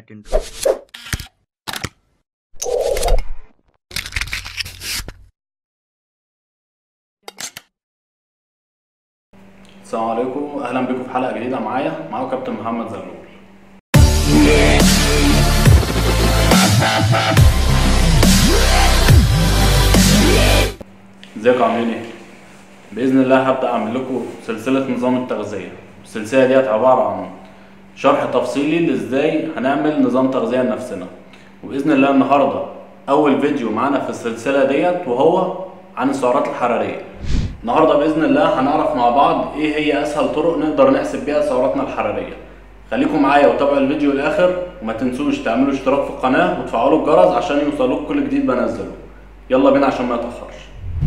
second. السلام عليكم اهلا بكم في حلقه جديده معايا معاكم كابتن محمد زغلول ازيكم عاملين ايه باذن الله هبدا اعمل لكم سلسله نظام التغذيه السلسله ديت عباره عن شرح تفصيلي لازاي هنعمل نظام تغذيه لنفسنا وباذن الله النهارده اول فيديو معانا في السلسله ديت وهو عن السعرات الحراريه النهارده باذن الله هنعرف مع بعض ايه هي اسهل طرق نقدر نحسب بيها سعراتنا الحراريه خليكم معايا وتابعوا الفيديو للاخر وما تنسوش تعملوا اشتراك في القناه وتفعلوا الجرس عشان يوصلوك كل جديد بنزله يلا بينا عشان ما يتاخرش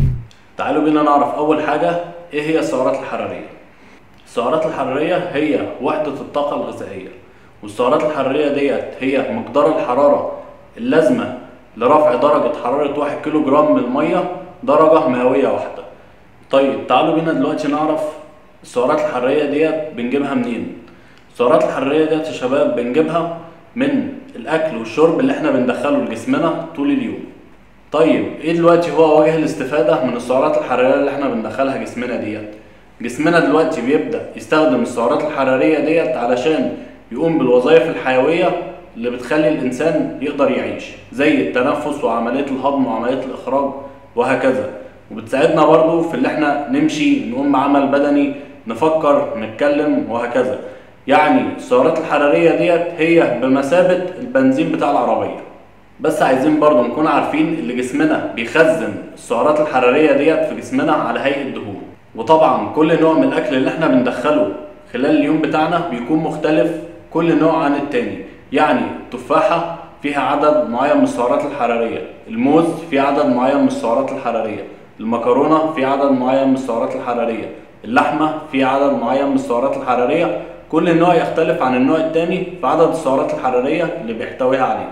تعالوا بينا نعرف اول حاجه ايه هي السعرات الحراريه السعرات الحراريه هي وحده الطاقه الغذائيه والسعرات الحراريه ديت هي مقدار الحراره اللازمه لرفع درجه حراره 1 كيلو جرام من الميه درجه مئويه واحده طيب تعالوا بينا دلوقتي نعرف السعرات الحراريه ديت بنجيبها منين السعرات الحراريه ديت يا شباب بنجيبها من الاكل والشرب اللي احنا بندخله لجسمنا طول اليوم طيب ايه دلوقتي هو وجه الاستفاده من السعرات الحراريه اللي احنا بندخلها جسمنا ديت جسمنا دلوقتي بيبدا يستخدم السعرات الحراريه ديت علشان يقوم بالوظائف الحيويه اللي بتخلي الانسان يقدر يعيش زي التنفس وعمليه الهضم وعمليه الاخراج وهكذا وبتساعدنا برضو في اللي احنا نمشي نقوم بعمل بدني نفكر نتكلم وهكذا يعني السعرات الحراريه ديت هي بمثابه البنزين بتاع العربيه بس عايزين برضو نكون عارفين اللي جسمنا بيخزن السعرات الحراريه ديت في جسمنا على هيئه دهون وطبعا كل نوع من الاكل اللي احنا بندخله خلال اليوم بتاعنا بيكون مختلف كل نوع عن التاني يعني التفاحه فيها عدد معين من السعرات الحراريه الموز فيه عدد معين من السعرات الحراريه المكرونه فيه عدد معين من السعرات الحراريه اللحمه فيه عدد معين من السعرات الحراريه كل نوع يختلف عن النوع التاني في عدد السعرات الحراريه اللي بيحتويها عليه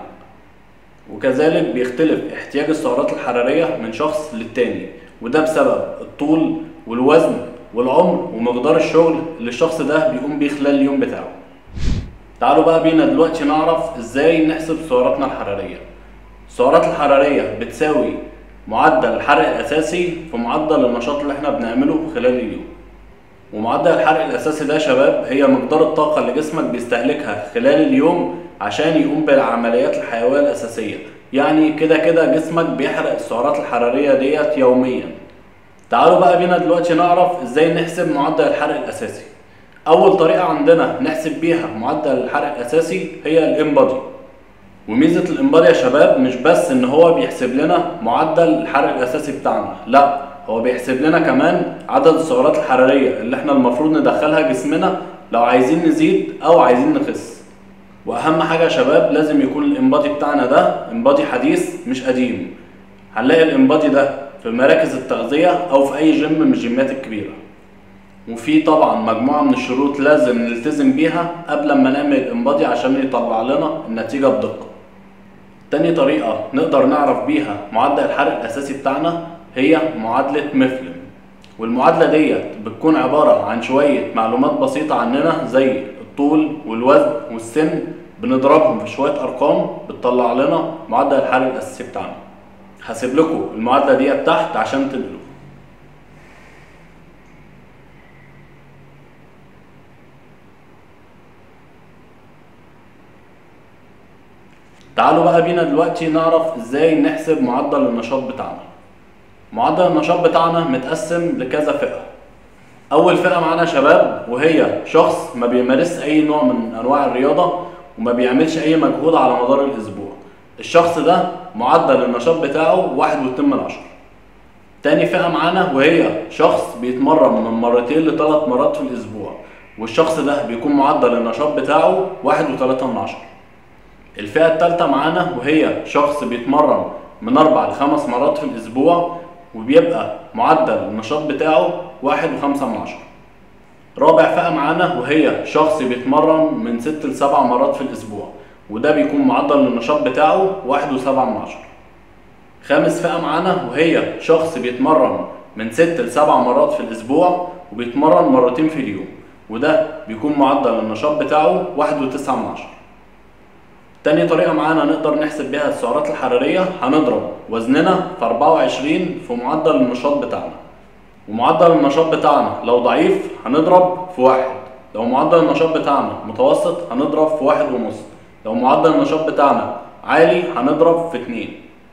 وكذلك بيختلف احتياج السعرات الحرارية من شخص للتاني وده بسبب الطول والوزن والعمر ومقدار الشغل اللي الشخص ده بيقوم بيه خلال اليوم بتاعه تعالوا بقى بينا دلوقتي نعرف ازاي نحسب سعراتنا الحرارية السعرات الحرارية بتساوي معدل الحرق الأساسي في معدل النشاط اللي احنا بنعمله خلال اليوم ومعدل الحرق الأساسي ده يا شباب هي مقدار الطاقة اللي جسمك بيستهلكها خلال اليوم عشان يقوم بالعمليات الحيوية الأساسية يعني كده كده جسمك بيحرق السعرات الحرارية ديت يوميا تعالوا بقى بينا دلوقتي نعرف ازاي نحسب معدل الحرق الأساسي أول طريقة عندنا نحسب بيها معدل الحرق الأساسي هي الإنبادي وميزة الإنبادي يا شباب مش بس إن هو بيحسب لنا معدل الحرق الأساسي بتاعنا لا هو بيحسب لنا كمان عدد السعرات الحرارية اللي احنا المفروض ندخلها جسمنا لو عايزين نزيد أو عايزين نخس واهم حاجه يا شباب لازم يكون الانبادي بتاعنا ده انبادي حديث مش قديم هنلاقي الانبادي ده في مراكز التغذيه او في اي جيم من الجيمات الكبيره وفي طبعا مجموعه من الشروط لازم نلتزم بيها قبل ما نعمل الانبادي عشان يطلع لنا النتيجه بدقه تاني طريقه نقدر نعرف بيها معدل الحرق الاساسي بتاعنا هي معادله ميفلن والمعادله ديت بتكون عباره عن شويه معلومات بسيطه عننا زي الطول والوزن والسن بنضربهم في شويه ارقام بتطلع لنا معدل الحرق الاساسي بتاعنا هسيب لكم المعادله ديت تحت عشان تنقلوا تعالوا بقى بينا دلوقتي نعرف ازاي نحسب معدل النشاط بتاعنا معدل النشاط بتاعنا متقسم لكذا فئه اول فئه معانا شباب وهي شخص ما بيمارس اي نوع من انواع الرياضه وما بيعملش اي مجهود على مدار الاسبوع الشخص ده معدل النشاط بتاعه واحد واتنين من عشرة تاني فئة معانا وهي شخص بيتمرن من مرتين لثلاث مرات في الأسبوع والشخص ده بيكون معدل النشاط بتاعه واحد وتلاتة من عشرة الفئة التالتة معانا وهي شخص بيتمرن من أربع لخمس مرات في الأسبوع وبيبقى معدل النشاط بتاعه واحد وخمسة من عشرة رابع فئة معانا وهي شخص بيتمرن من ست لسبع مرات في الأسبوع وده بيكون معدل النشاط بتاعه واحد وسبعة من عشرة خامس فئة معانا وهي شخص بيتمرن من ست لسبع مرات في الأسبوع وبيتمرن مرتين في اليوم وده بيكون معدل النشاط بتاعه واحد وتسعة من عشرة تاني طريقة معانا نقدر نحسب بيها السعرات الحرارية هنضرب وزننا في 24 في معدل النشاط بتاعنا ومعدل النشاط بتاعنا لو ضعيف هنضرب في واحد لو معدل النشاط بتاعنا متوسط هنضرب في واحد ونص لو معدل النشاط بتاعنا عالي هنضرب في اتنين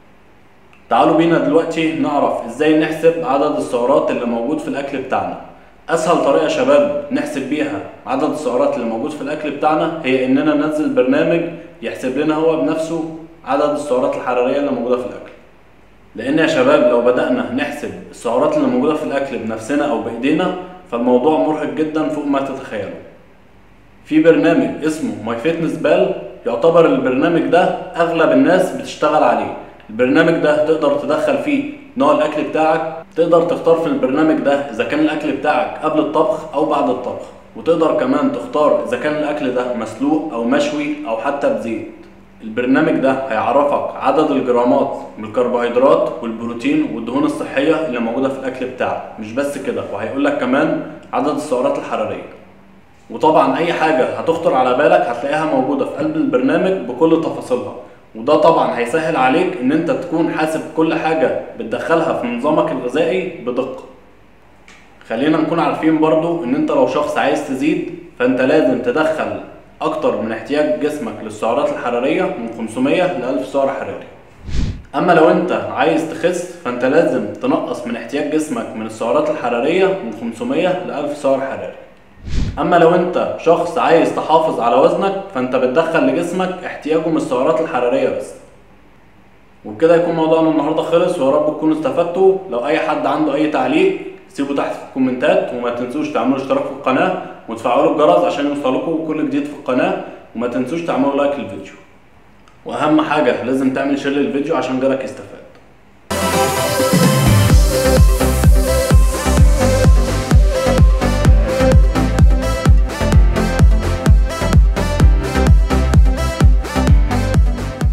تعالوا بينا دلوقتي نعرف ازاي نحسب عدد السعرات اللي موجود في الاكل بتاعنا اسهل طريقه يا شباب نحسب بيها عدد السعرات اللي موجود في الاكل بتاعنا هي اننا ننزل برنامج يحسب لنا هو بنفسه عدد السعرات الحراريه اللي موجوده في الاكل لان يا شباب لو بدانا نحسب السعرات اللي موجوده في الاكل بنفسنا او بايدينا فالموضوع مرهق جدا فوق ما تتخيلوا في برنامج اسمه ماي فيتنس بال يعتبر البرنامج ده اغلب الناس بتشتغل عليه البرنامج ده تقدر تدخل فيه نوع الاكل بتاعك تقدر تختار في البرنامج ده اذا كان الاكل بتاعك قبل الطبخ او بعد الطبخ وتقدر كمان تختار اذا كان الاكل ده مسلوق او مشوي او حتى بزيت البرنامج ده هيعرفك عدد الجرامات من الكربوهيدرات والبروتين والدهون الصحية اللي موجودة في الأكل بتاعك مش بس كده وهيقول لك كمان عدد السعرات الحرارية وطبعا أي حاجة هتخطر على بالك هتلاقيها موجودة في قلب البرنامج بكل تفاصيلها وده طبعا هيسهل عليك ان انت تكون حاسب كل حاجة بتدخلها في نظامك الغذائي بدقة خلينا نكون عارفين برضو ان انت لو شخص عايز تزيد فانت لازم تدخل اكتر من احتياج جسمك للسعرات الحرارية من 500 ل 1000 سعر حراري اما لو انت عايز تخس فانت لازم تنقص من احتياج جسمك من السعرات الحرارية من 500 ل 1000 سعر حراري اما لو انت شخص عايز تحافظ على وزنك فانت بتدخل لجسمك احتياجه من السعرات الحراريه بس وبكده يكون موضوعنا النهارده خلص ويا رب تكونوا استفدتوا لو اي حد عنده اي تعليق سيبوا تحت في الكومنتات وما تنسوش تعملوا اشتراك في القناه وتفعلوا الجرس عشان يوصلكم كل جديد في القناه وما تنسوش تعملوا لايك للفيديو واهم حاجه لازم تعمل شير للفيديو عشان غيرك يستفاد